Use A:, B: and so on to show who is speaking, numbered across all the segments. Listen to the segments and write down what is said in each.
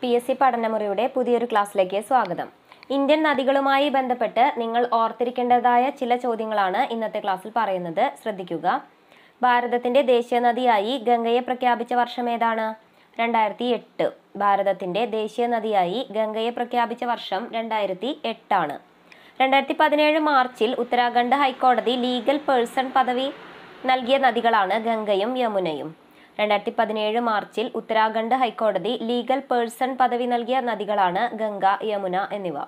A: P S C പഠനമുറിയുടെ പുതിയൊരു ക്ലാസ്സിലേക്ക് സ്വാഗതം ഇന്ത്യൻ നദികളുമായി ബന്ധപ്പെട്ട് നിങ്ങൾ ഓർത്തിരിക്കേണ്ടതായ ചില ചോദ്യങ്ങളാണ് ഇന്നത്തെ ക്ലാസ്സിൽ പറയുന്നത് ശ്രദ്ധിക്കുക ഭാരതത്തിന്റെ ദേശീയ നദിയായി ഗംഗയെ പ്രഖ്യാപിച്ച വർഷം ഏതാണ് രണ്ടായിരത്തി എട്ട് ഭാരതത്തിന്റെ ദേശീയ നദിയായി ഗംഗയെ പ്രഖ്യാപിച്ച വർഷം രണ്ടായിരത്തി എട്ടാണ് രണ്ടായിരത്തി പതിനേഴ് മാർച്ചിൽ ഉത്തരാഖണ്ഡ് ഹൈക്കോടതി ലീഗൽ പേഴ്സൺ പദവി നൽകിയ നദികളാണ് ഗംഗയും യമുനയും രണ്ടായിരത്തി പതിനേഴ് മാർച്ചിൽ ഉത്തരാഖണ്ഡ് ഹൈക്കോടതി ലീഗൽ പേഴ്സൺ പദവി നൽകിയ നദികളാണ് ഗംഗ യമുന എന്നിവ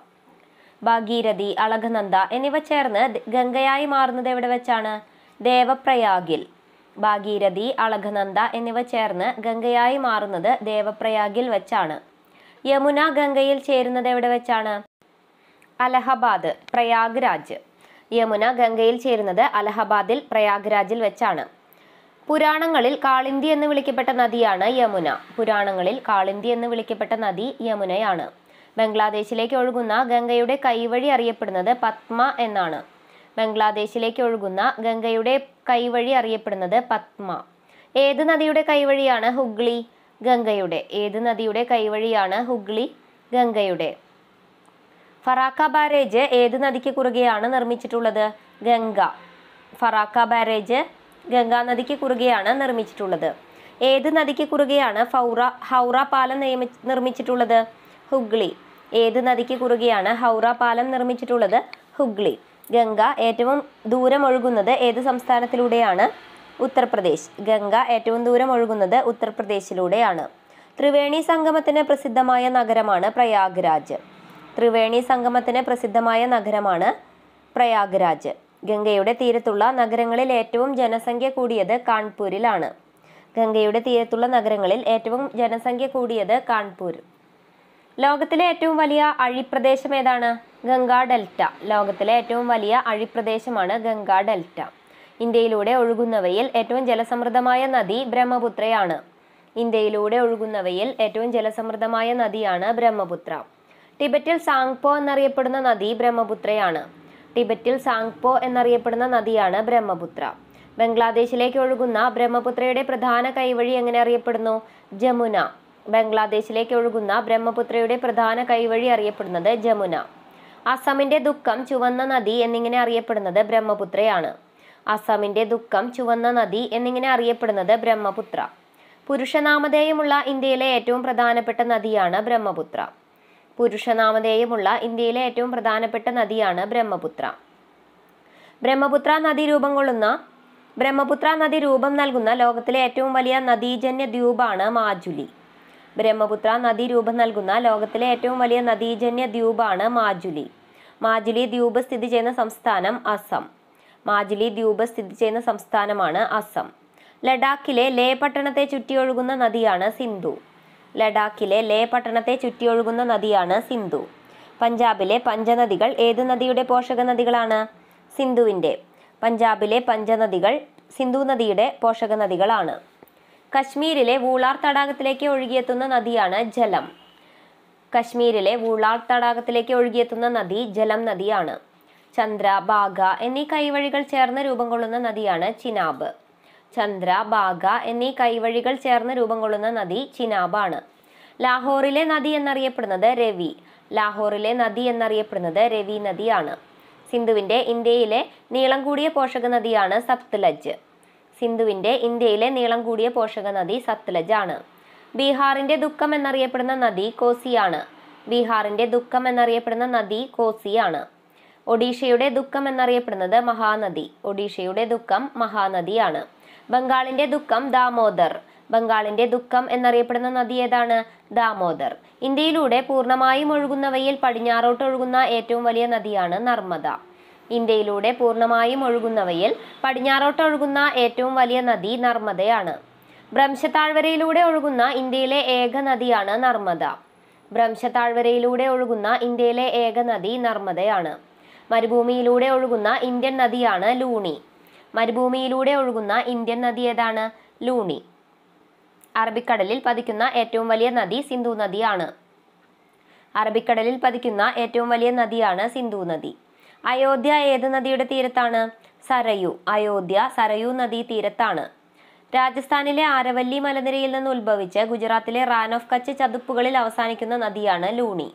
A: ഭാഗീരഥി അളകനന്ദ എന്നിവ ചേർന്ന് ദ- ഗംഗയായി മാറുന്നത് എവിടെ വെച്ചാണ് ദേവപ്രയാഗിൽ ഭാഗീരഥി അളകനന്ദ എന്നിവ ചേർന്ന് ഗംഗയായി മാറുന്നത് ദേവപ്രയാഗിൽ വെച്ചാണ് യമുന ഗംഗയിൽ ചേരുന്നത് എവിടെ വെച്ചാണ് അലഹബാദ് പ്രയാഗ്രാജ് യമുന ഗംഗയിൽ ചേരുന്നത് അലഹബാദിൽ പ്രയാഗ്രാജിൽ വെച്ചാണ് പുരാണങ്ങളിൽ കാളിന്തി എന്ന് വിളിക്കപ്പെട്ട നദിയാണ് യമുന പുരാണങ്ങളിൽ കാളിന്തി എന്ന് വിളിക്കപ്പെട്ട നദി യമുനയാണ് ബംഗ്ലാദേശിലേക്ക് ഒഴുകുന്ന ഗംഗയുടെ കൈവഴി അറിയപ്പെടുന്നത് പത്മ എന്നാണ് ബംഗ്ലാദേശിലേക്ക് ഒഴുകുന്ന ഗംഗയുടെ കൈവഴി അറിയപ്പെടുന്നത് പത്മ ഏത് നദിയുടെ കൈവഴിയാണ് ഹുഗ്ലി ഗംഗയുടെ ഏത് നദിയുടെ കൈവഴിയാണ് ഹുഗ്ലി ഗംഗയുടെ ഫറാക്ക ബാരേജ് ഏത് നദിക്ക് കുറുകെയാണ് നിർമ്മിച്ചിട്ടുള്ളത് ഗംഗ ഫറാക്ക ബാരേജ് ഗംഗാ നദിക്ക് കുറുകെയാണ് നിർമ്മിച്ചിട്ടുള്ളത് ഏത് നദിക്ക് കുറുകെയാണ് ഫൗറ ഹൗറ പാലം നിയമി നിർമ്മിച്ചിട്ടുള്ളത് ഹുഗ്ലി ഏത് നദിക്ക് കുറുകെയാണ് ഹൗറ പാലം നിർമ്മിച്ചിട്ടുള്ളത് ഹുഗ്ലി ഗംഗ ഏറ്റവും ദൂരം ഒഴുകുന്നത് ഏത് സംസ്ഥാനത്തിലൂടെയാണ് ഉത്തർപ്രദേശ് ഗംഗ ഏറ്റവും ദൂരം ഒഴുകുന്നത് ഉത്തർപ്രദേശിലൂടെയാണ് ത്രിവേണി സംഗമത്തിന് പ്രസിദ്ധമായ നഗരമാണ് പ്രയാഗ്രാജ് ത്രിവേണി സംഗമത്തിന് പ്രസിദ്ധമായ നഗരമാണ് പ്രയാഗ്രാജ് ഗംഗയുടെ തീരത്തുള്ള നഗരങ്ങളിൽ ഏറ്റവും ജനസംഖ്യ കൂടിയത് കാൺപൂരിലാണ് ഗംഗയുടെ തീരത്തുള്ള നഗരങ്ങളിൽ ഏറ്റവും ജനസംഖ്യ കൂടിയത് കാൺപൂർ ലോകത്തിലെ ഏറ്റവും വലിയ അഴിപ്രദേശം ഏതാണ് ഗംഗാ ഡെൽറ്റ ലോകത്തിലെ ഏറ്റവും വലിയ അഴിപ്രദേശമാണ് ഗംഗാ ഡെൽറ്റ ഇന്ത്യയിലൂടെ ഒഴുകുന്നവയിൽ ഏറ്റവും ജലസമൃദ്ധമായ നദി ബ്രഹ്മപുത്രയാണ് ഇന്ത്യയിലൂടെ ഒഴുകുന്നവയിൽ ഏറ്റവും ജലസമൃദ്ധമായ നദിയാണ് ബ്രഹ്മപുത്ര ടിബറ്റിൽ സാങ്പോ എന്നറിയപ്പെടുന്ന നദി ബ്രഹ്മപുത്രയാണ് ടിബറ്റിൽ സാങ്പോ എന്നറിയപ്പെടുന്ന നദിയാണ് ബ്രഹ്മപുത്ര ബംഗ്ലാദേശിലേക്ക് ഒഴുകുന്ന ബ്രഹ്മപുത്രയുടെ പ്രധാന കൈവഴി എങ്ങനെ അറിയപ്പെടുന്നു ജമുന ബംഗ്ലാദേശിലേക്ക് ഒഴുകുന്ന ബ്രഹ്മപുത്രയുടെ പ്രധാന കൈവഴി അറിയപ്പെടുന്നത് ജമുന അസമിന്റെ ദുഃഖം ചുവന്ന നദി എന്നിങ്ങനെ അറിയപ്പെടുന്നത് ബ്രഹ്മപുത്രയാണ് അസമിന്റെ ദുഃഖം ചുവന്ന നദി എന്നിങ്ങനെ അറിയപ്പെടുന്നത് ബ്രഹ്മപുത്ര പുരുഷനാമധേയമുള്ള ഇന്ത്യയിലെ ഏറ്റവും പ്രധാനപ്പെട്ട നദിയാണ് ബ്രഹ്മപുത്ര പുരുഷനാമധേയമുള്ള ഇന്ത്യയിലെ ഏറ്റവും പ്രധാനപ്പെട്ട നദിയാണ് ബ്രഹ്മപുത്ര ബ്രഹ്മപുത്ര നദി രൂപം കൊള്ളുന്ന ബ്രഹ്മപുത്ര നദി രൂപം നൽകുന്ന ലോകത്തിലെ ഏറ്റവും വലിയ നദീജന്യ ദ്വീപാണ് മാജുലി ബ്രഹ്മപുത്ര നദി രൂപം നൽകുന്ന ലോകത്തിലെ ഏറ്റവും വലിയ നദീജന്യ ദ്വീപാണ് മാജുലി മാജുലി ദ്വീപ് സ്ഥിതി ചെയ്യുന്ന സംസ്ഥാനം അസം മാജുലി ദ്വീപ് സ്ഥിതി ചെയ്യുന്ന സംസ്ഥാനമാണ് അസം ലഡാക്കിലെ ലേ പട്ടണത്തെ ചുറ്റിയൊഴുകുന്ന നദിയാണ് സിന്ധു ലഡാക്കിലെ ലേ പട്ടണത്തെ ചുറ്റിയൊഴുകുന്ന നദിയാണ് സിന്ധു പഞ്ചാബിലെ പഞ്ചനദികൾ ഏത് നദിയുടെ പോഷക നദികളാണ് സിന്ധുവിൻ്റെ പഞ്ചാബിലെ പഞ്ചനദികൾ സിന്ധു നദിയുടെ പോഷക നദികളാണ് കശ്മീരിലെ വൂളാർ തടാകത്തിലേക്ക് ഒഴുകിയെത്തുന്ന നദിയാണ് ജലം കശ്മീരിലെ വൂളാർ തടാകത്തിലേക്ക് ഒഴുകിയെത്തുന്ന നദി ജലം നദിയാണ് ചന്ദ്ര ബാഗ എന്നീ കൈവഴികൾ ചേർന്ന് രൂപം കൊള്ളുന്ന നദിയാണ് ചിനാബ് ചന്ദ്ര ബാഗ എന്നീ കൈവഴികൾ ചേർന്ന് രൂപം കൊള്ളുന്ന നദി ചിനാബാണ് ലാഹോറിലെ നദി എന്നറിയപ്പെടുന്നത് രവി ലാഹോറിലെ നദി എന്നറിയപ്പെടുന്നത് രവി നദിയാണ് സിന്ധുവിന്റെ ഇന്ത്യയിലെ നീളം കൂടിയ പോഷക നദിയാണ് സത്ലജ് സിന്ധുവിന്റെ ഇന്ത്യയിലെ നീളം കൂടിയ പോഷക നദി സത്ലജ് ആണ് ബീഹാറിന്റെ ദുഃഖം എന്നറിയപ്പെടുന്ന നദി കോസിയാണ് ബീഹാറിന്റെ ദുഃഖം എന്നറിയപ്പെടുന്ന നദി കോസിയാണ് ഒഡീഷയുടെ ദുഃഖം എന്നറിയപ്പെടുന്നത് മഹാനദി ഒഡീഷയുടെ ദുഃഖം മഹാനദിയാണ് ബംഗാളിന്റെ ദുഃഖം ദാമോദർ ബംഗാളിന്റെ ദുഃഖം എന്നറിയപ്പെടുന്ന നദി ഏതാണ് ദാമോദർ ഇന്ത്യയിലൂടെ പൂർണ്ണമായും ഒഴുകുന്നവയിൽ പടിഞ്ഞാറോട്ട് ഒഴുകുന്ന ഏറ്റവും വലിയ നദിയാണ് നർമ്മദ ഇന്ത്യയിലൂടെ പൂർണ്ണമായും ഒഴുകുന്നവയിൽ പടിഞ്ഞാറോട്ട് ഒഴുകുന്ന ഏറ്റവും വലിയ നദി നർമ്മദയാണ് ഭ്രംശത്താഴ്വരയിലൂടെ ഒഴുകുന്ന ഇന്ത്യയിലെ ഏക നദിയാണ് നർമ്മദ ഭ്രംശത്താഴ്വരയിലൂടെ ഒഴുകുന്ന ഇന്ത്യയിലെ ഏക നദി നർമ്മദയാണ് മരുഭൂമിയിലൂടെ ഒഴുകുന്ന ഇന്ത്യൻ നദിയാണ് ലൂണി മരുഭൂമിയിലൂടെ ഒഴുകുന്ന ഇന്ത്യൻ നദി ഏതാണ് ലൂണി അറബിക്കടലിൽ പതിക്കുന്ന ഏറ്റവും വലിയ നദി സിന്ധു നദിയാണ് അറബിക്കടലിൽ പതിക്കുന്ന ഏറ്റവും വലിയ നദിയാണ് സിന്ധു നദി അയോധ്യ ഏത് നദിയുടെ തീരത്താണ് സരയു അയോധ്യ സരയു നദീ തീരത്താണ് രാജസ്ഥാനിലെ ആരവല്ലി മലനിരയിൽ നിന്ന് ഉത്ഭവിച്ച് ഗുജറാത്തിലെ റാൻ ഓഫ് കച്ച് ചതുപ്പുകളിൽ അവസാനിക്കുന്ന നദിയാണ് ലൂണി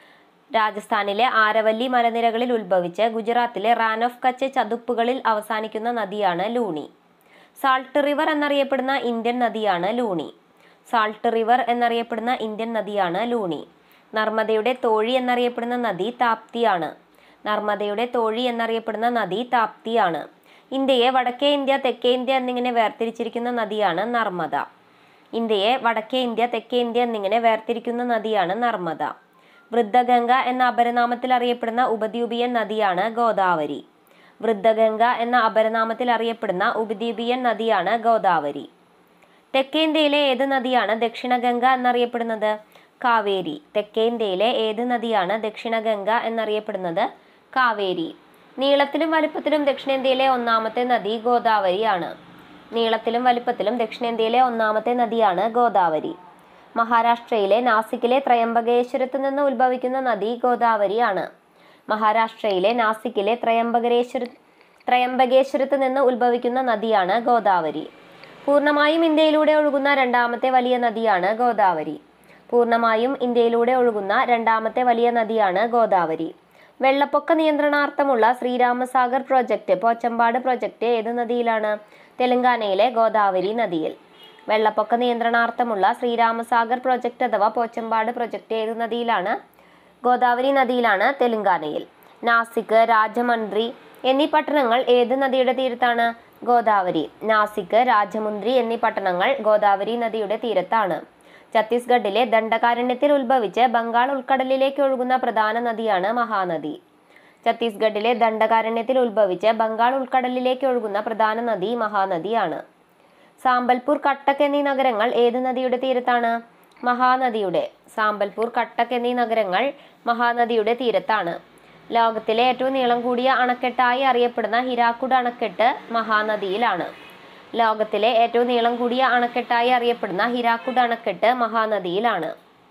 A: രാജസ്ഥാനിലെ ആരവല്ലി മലനിരകളിൽ ഉത്ഭവിച്ച് ഗുജറാത്തിലെ റാൻ ഓഫ് കച്ച് ചതുപ്പുകളിൽ അവസാനിക്കുന്ന നദിയാണ് ലൂണി സാൾട്ട് റിവർ എന്നറിയപ്പെടുന്ന ഇന്ത്യൻ നദിയാണ് ലൂണി സാൾട്ട് റിവർ എന്നറിയപ്പെടുന്ന ഇന്ത്യൻ നദിയാണ് ലൂണി നർമ്മദയുടെ തോഴി എന്നറിയപ്പെടുന്ന നദി താപ്തിയാണ് നർമ്മദയുടെ തോഴി എന്നറിയപ്പെടുന്ന നദി താപ്തിയാണ് ഇന്ത്യയെ വടക്കേ ഇന്ത്യ തെക്കേ ഇന്ത്യ എന്നിങ്ങനെ വേർതിരിച്ചിരിക്കുന്ന നദിയാണ് നർമ്മദ ഇന്ത്യയെ വടക്കേ ഇന്ത്യ തെക്കേ ഇന്ത്യ എന്നിങ്ങനെ വേർതിരിക്കുന്ന നദിയാണ് നർമ്മദ വൃദ്ധഗംഗ എന്ന അപരനാമത്തിൽ അറിയപ്പെടുന്ന ഉപദ്വീപിയൻ നദിയാണ് ഗോദാവരി വൃദ്ധഗംഗ എന്ന അപരനാമത്തിൽ അറിയപ്പെടുന്ന ഉപദ്വീപിയൻ നദിയാണ് ഗോദാവരി തെക്കേ ഇന്ത്യയിലെ ഏത് നദിയാണ് ദക്ഷിണഗംഗ എന്നറിയപ്പെടുന്നത് കാവേരി തെക്കേ ഇന്ത്യയിലെ ഏത് നദിയാണ് ദക്ഷിണഗംഗ എന്നറിയപ്പെടുന്നത് കാവേരി നീളത്തിലും വലുപ്പത്തിലും ദക്ഷിണേന്ത്യയിലെ ഒന്നാമത്തെ നദി ഗോദാവരിയാണ് നീളത്തിലും വലുപ്പത്തിലും ദക്ഷിണേന്ത്യയിലെ ഒന്നാമത്തെ നദിയാണ് ഗോദാവരി മഹാരാഷ്ട്രയിലെ നാസിക്കിലെ ത്രയംബകേശ്വരത്ത് നിന്ന് ഉത്ഭവിക്കുന്ന നദി ഗോദാവരിയാണ് മഹാരാഷ്ട്രയിലെ നാസിക്കിലെ ത്രയംബകേശ്വര ത്രയംബകേശ്വരത്ത് നിന്ന് ഉത്ഭവിക്കുന്ന നദിയാണ് ഗോദാവരി പൂർണ്ണമായും ഇന്ത്യയിലൂടെ ഒഴുകുന്ന രണ്ടാമത്തെ വലിയ നദിയാണ് ഗോദാവരി പൂർണ്ണമായും ഇന്ത്യയിലൂടെ ഒഴുകുന്ന രണ്ടാമത്തെ വലിയ നദിയാണ് ഗോദാവരി വെള്ളപ്പൊക്ക നിയന്ത്രണാർത്ഥമുള്ള ശ്രീരാമസാഗർ പ്രോജക്റ്റ് പോച്ചമ്പാട് പ്രോജക്റ്റ് ഏത് നദിയിലാണ് തെലങ്കാനയിലെ ഗോദാവരി നദിയിൽ വെള്ളപ്പൊക്ക നിയന്ത്രണാർത്ഥമുള്ള ശ്രീരാമസാഗർ പ്രോജക്റ്റ് അഥവാ പോച്ചമ്പാട് പ്രോജക്റ്റ് ഏത് നദിയിലാണ് ഗോദാവരി നദിയിലാണ് തെലങ്കാനയിൽ നാസിക് രാജമന്ത്രി എന്നീ പട്ടണങ്ങൾ ഏത് നദിയുടെ തീരത്താണ് ഗോദാവരി നാസിക് രാജമുന്ദ്രി എന്നീ പട്ടണങ്ങൾ ഗോദാവരി നദിയുടെ തീരത്താണ് ഛത്തീസ്ഗഡിലെ ദണ്ഡകാരണ്യത്തിൽ ഉത്ഭവിച്ച് ബംഗാൾ ഉൾക്കടലിലേക്ക് ഒഴുകുന്ന പ്രധാന നദിയാണ് മഹാനദി ഛത്തീസ്ഗഡിലെ ദണ്ഡകാരണ്യത്തിൽ ഉത്ഭവിച്ച് ബംഗാൾ ഉൾക്കടലിലേക്ക് ഒഴുകുന്ന പ്രധാന നദി മഹാനദിയാണ് സാമ്പൽപൂർ കട്ടക്ക് എന്നീ നഗരങ്ങൾ ഏത് നദിയുടെ തീരത്താണ് മഹാനദിയുടെ സാമ്പൽപൂർ കട്ടക്ക് എന്നീ നഗരങ്ങൾ മഹാനദിയുടെ തീരത്താണ് ലോകത്തിലെ ഏറ്റവും നീളം കൂടിയ അണക്കെട്ടായി അറിയപ്പെടുന്ന ഹിരാക്കുഡ് അണക്കെട്ട് മഹാനദിയിലാണ് ലോകത്തിലെ ഏറ്റവും നീളം കൂടിയ അണക്കെട്ടായി അറിയപ്പെടുന്ന ഹിരാക്കുഡ് അണക്കെട്ട് മഹാനദിയിലാണ്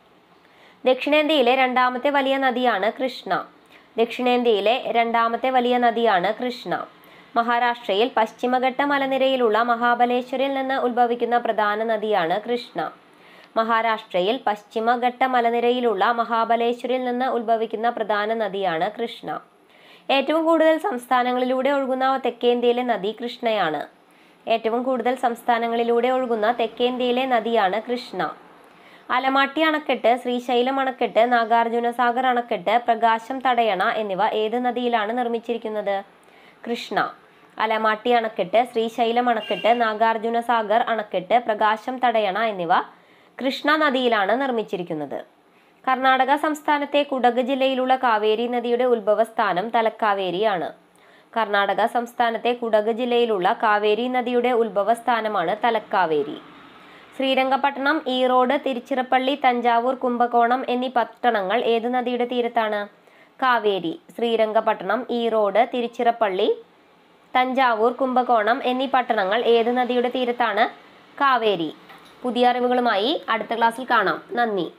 A: ദക്ഷിണേന്ത്യയിലെ രണ്ടാമത്തെ വലിയ നദിയാണ് കൃഷ്ണ ദക്ഷിണേന്ത്യയിലെ രണ്ടാമത്തെ വലിയ നദിയാണ് കൃഷ്ണ മഹാരാഷ്ട്രയിൽ പശ്ചിമഘട്ട മലനിരയിലുള്ള മഹാബലേശ്വരിൽ നിന്ന് ഉത്ഭവിക്കുന്ന പ്രധാന നദിയാണ് കൃഷ്ണ മഹാരാഷ്ട്രയിൽ പശ്ചിമഘട്ട മലനിരയിലുള്ള മഹാബലേശ്വരിൽ നിന്ന് ഉത്ഭവിക്കുന്ന പ്രധാന നദിയാണ് കൃഷ്ണ ഏറ്റവും കൂടുതൽ സംസ്ഥാനങ്ങളിലൂടെ ഒഴുകുന്ന തെക്കേന്ത്യയിലെ നദി കൃഷ്ണയാണ് ഏറ്റവും കൂടുതൽ സംസ്ഥാനങ്ങളിലൂടെ ഒഴുകുന്ന തെക്കേന്ത്യയിലെ നദിയാണ് കൃഷ്ണ അലമാട്ടി അണക്കെട്ട് ശ്രീശൈലം അണക്കെട്ട് നാഗാർജുന സാഗർ അണക്കെട്ട് പ്രകാശം തടയണ എന്നിവ ഏത് നദിയിലാണ് നിർമ്മിച്ചിരിക്കുന്നത് കൃഷ്ണ അലമാട്ടി അണക്കെട്ട് ശ്രീശൈലം അണക്കെട്ട് നാഗാർജുന സാഗർ അണക്കെട്ട് പ്രകാശം തടയണ എന്നിവ കൃഷ്ണ നദിയിലാണ് നിർമ്മിച്ചിരിക്കുന്നത് കർണാടക സംസ്ഥാനത്തെ കുടക് ജില്ലയിലുള്ള കാവേരി നദിയുടെ ഉത്ഭവസ്ഥാനം തലക്കാവേരിയാണ് കർണാടക സംസ്ഥാനത്തെ കുടക് ജില്ലയിലുള്ള കാവേരി നദിയുടെ ഉത്ഭവസ്ഥാനമാണ് തലക്കാവേരി ശ്രീരംഗപട്ടണം ഈറോഡ് തിരുച്ചിറപ്പള്ളി തഞ്ചാവൂർ കുംഭകോണം എന്നീ പട്ടണങ്ങൾ ഏത് നദിയുടെ തീരത്താണ് കാവേരി ശ്രീരംഗപട്ടണം ഈറോഡ് തിരുച്ചിറപ്പള്ളി തഞ്ചാവൂർ കുംഭകോണം എന്നീ പട്ടണങ്ങൾ ഏത് നദിയുടെ തീരത്താണ് കാവേരി പുതിയ അറിവുകളുമായി അടുത്ത ക്ലാസ്സിൽ കാണാം നന്ദി